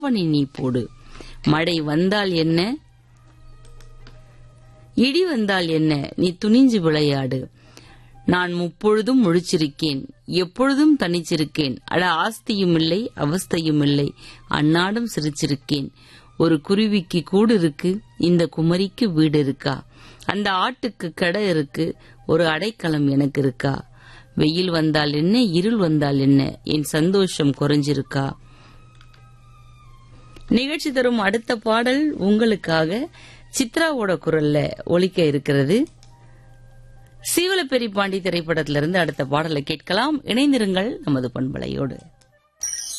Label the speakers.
Speaker 1: பனி நீ போடு மழை வந்தால் என்ன இடி வந்தால் என்ன நீ துணிஞ்சு விளையாடு நான் முப்பொழுதும் முழிச்சிருக்கேன் எப்பொழுதும் தனிச்சிருக்கேன் அட ஆஸ்தியும் இல்லை அவஸ்தையும் இல்லை அன்னாடும் சிரிச்சிருக்கேன் ஒரு குருவிக்கு கூடு இருக்கு இந்த குமரிக்கு வீடு இருக்கா அந்த ஆட்டுக்கு கடை இருக்கு ஒரு அடைக்கலம் எனக்கு இருக்கா வெயில் வந்தால் என்ன இருள் வந்தால் என்ன என் சந்தோஷம் குறைஞ்சிருக்கா நிகழ்ச்சி தரும் அடுத்த பாடல் உங்களுக்காக சித்ராவோட குரல்ல ஒலிக்க இருக்கிறது சீவலப்பெரி பாண்டி திரைப்படத்திலிருந்து அடுத்த பாடலை கேட்கலாம் இணைந்திருங்கள் நமது பண்பலையோடு